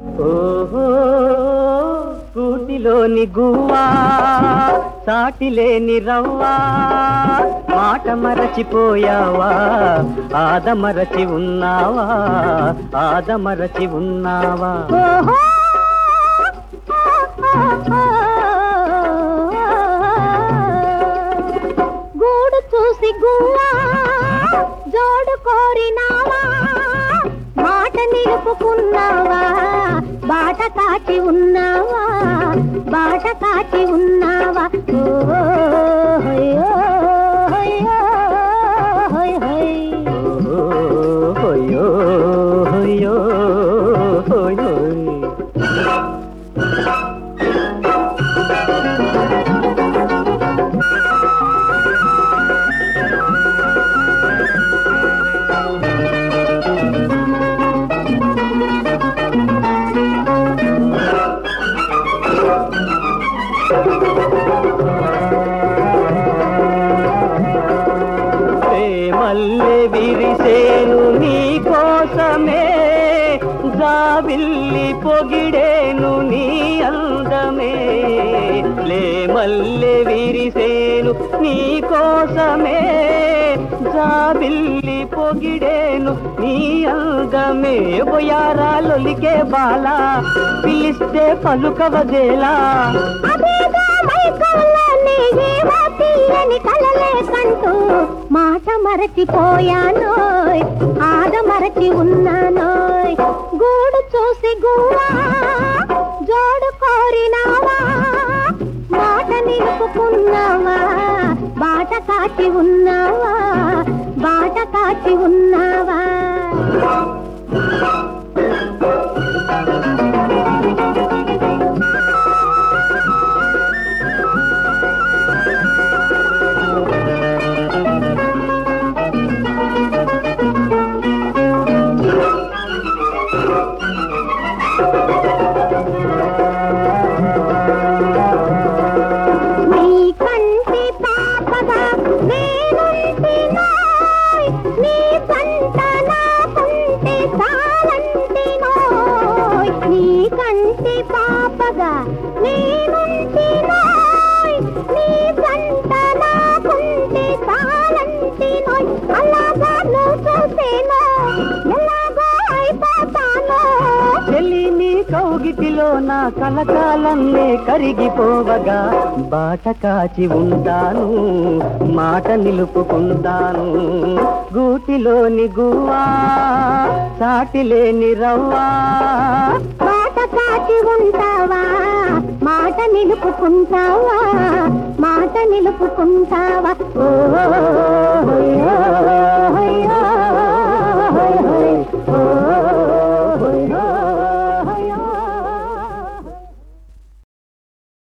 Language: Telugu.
ఓహో కూటిలోని గువ్వా సాటిలేని రవ్వా మాట మరచిపోయావా ఆదమరచి ఉన్నావా ఆదమరచి ఉన్నావా ఓహో గూడు చూసి గువ్వా జోడు కోరినావా మాట నిలుపుకున్నావా బాట కాచి ఉన్నావా బాట కాచి ఉన్నావా ఓ హొయ్యో, హొయ్యో, హొయ్ హొయ్. ఓ హొయ్యో హొయ్యో హొయ్ హొయ్. మల్లె విరిసేను నీ కోసమే జాబిల్లి పొగిడేను నీ అందమే లే మల్లె విరిసేను నీ కోసమే జాబిల్లి పొగిడేను నీ అందమే బొయారాలొలికే బాలా పిలిస్తే పలుకవదేలా అదేగా మైకంలోనే ఏవో తీయని కలలే కంటూ మాట మరచిపోయానోయ్ ఆద మరచి ఉన్నానోయ్ గూడు చూసి గువ్వా జోడు కోరినావా మాట నిలుపుకున్నావా బాట కాచి ఉన్నావా బాట కాచి ఉన్నావా నీ కంటి పాపగా నేనుంటినోయ్ నీ పంట నాకుంటే చాలంటినోయ్ నీ కంటి పాపగా నేనుంటినోయ్ నీ పంట నాకుంటే చాలంటినోయ్ అలాగా నువ్వు చూసేనో ఎలాగో అయిపోతానో చెల్లి నీ కౌగిటిలో నా కలకాలన్నే కరిగిపోవగా బాట కాచి ఉంటాను మాట నిలుపుకుంటాను గూటిలోని గువ్వా సాటిలేని రవ్వా మాట కాచి ఉంటావా మాట నిలుపుకుంటావా మాట నిలుపుకుంటావా ఓ